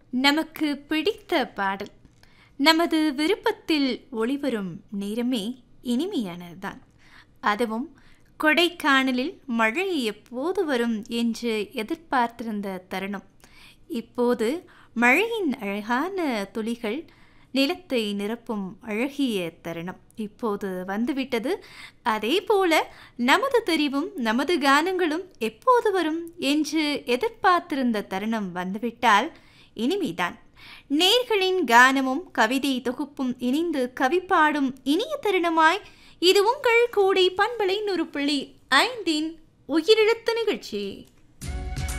நமக்கு பிடித்த பாடல் நமது விருப்பத்தில் ஒளிவரும் நேரமே இனிமையானதுதான் அதுவும் கொடைக்கானலில் மழை எப்போது வரும் என்று எதிர்பார்த்திருந்த தருணம் இப்போது மழையின் அழகான துளிகள் நிலத்தை நிரப்பும் அழகிய தருணம் இப்போது வந்துவிட்டது அதே போல நமது தெரிவும் நமது கானங்களும் எப்போது வரும் என்று எதிர்பார்த்திருந்த தருணம் வந்துவிட்டால் இனிமைதான் நேர்களின் கானமும் கவிதை தொகுப்பும் இணைந்து கவி பாடும் இனிய தருணமாய் இது உங்கள் கூடை பண்பலை நூறு புள்ளி ஐந்தின் உயிரிழத்த நிகழ்ச்சி